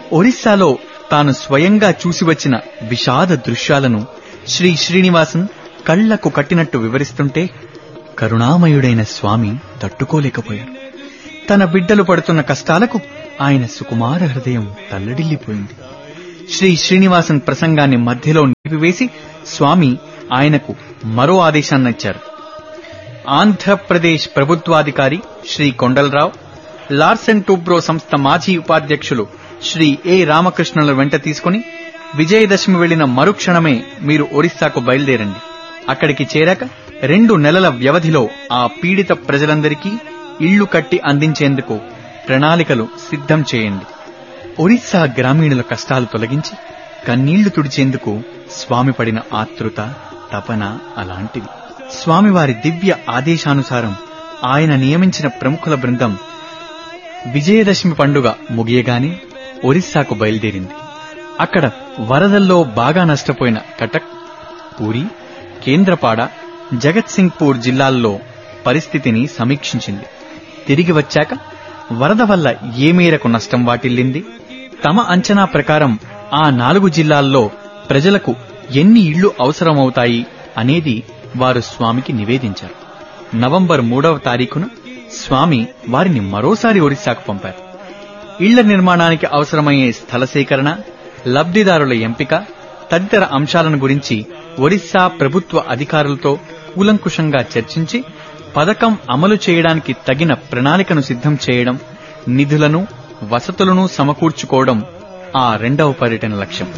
ఒరిస్సాలో తాను స్వయంగా చూసి వచ్చిన విషాద దృశ్యాలను శ్రీ శ్రీనివాసన్ కళ్లకు కట్టినట్టు వివరిస్తుంటే కరుణామయుడైన స్వామి తట్టుకోలేకపోయారు తన బిడ్డలు పడుతున్న కష్టాలకు ఆయన సుకుమార హృదయం తల్లడిల్లిపోయింది శ్రీ శ్రీనివాసన్ ప్రసంగాన్ని మధ్యలో నిలిపివేసి స్వామి ఆయనకు మరో ఆదేశాన్నిచ్చారు ఆంధ్రప్రదేశ్ ప్రభుత్వాధికారి శ్రీ కొండలరావు లార్సెన్ టూబ్రో సంస్థ మాజీ ఉపాధ్యక్షులు శ్రీ ఏ రామకృష్ణుల వెంట తీసుకుని విజయదశమి వెళ్లిన మరుక్షణమే మీరు ఒరిస్సాకు బయలుదేరండి అక్కడికి చేరాక రెండు నెలల వ్యవధిలో ఆ పీడిత ప్రజలందరికీ ఇళ్లు కట్టి అందించేందుకు ప్రణాళికలు సిద్ధం చేయండి ఒరిస్సా గ్రామీణుల కష్టాలు తొలగించి కన్నీళ్లు తుడిచేందుకు స్వామి పడిన ఆతృత తపన అలాంటిది స్వామివారి దివ్య ఆదేశానుసారం ఆయన నియమించిన ప్రముఖుల బృందం విజయదశమి పండుగ ముగియగానే ఒరిస్సాకు బయలుదేరింది అక్కడ వరదల్లో బాగా నష్టపోయిన కటక్ పూరి కేంద్రపాడ జగత్సింగ్పూర్ జిల్లాల్లో పరిస్థితిని సమీక్షించింది తిరిగి వచ్చాక వరద వల్ల ఏ మేరకు నష్టం వాటిల్లింది తమ అంచనా ప్రకారం ఆ నాలుగు జిల్లాల్లో ప్రజలకు ఎన్ని ఇళ్లు అవసరమవుతాయి అనేది వారు స్వామికి నివేదించారు నవంబర్ మూడవ తారీఖున స్వామి వారిని మరోసారి ఒరిస్సాకు పంపారు ఇళ్ల నిర్మాణానికి అవసరమయ్యే స్థల సేకరణ లబ్ధిదారుల ఎంపిక తదితర అంశాలను గురించి ఒరిస్సా ప్రభుత్వ అధికారులతో కూలంకుషంగా చర్చించి పథకం అమలు చేయడానికి తగిన ప్రణాళికను సిద్ధం చేయడం నిధులను వసతులను సమకూర్చుకోవడం ఆ రెండవ పర్యటన లక్ష్యం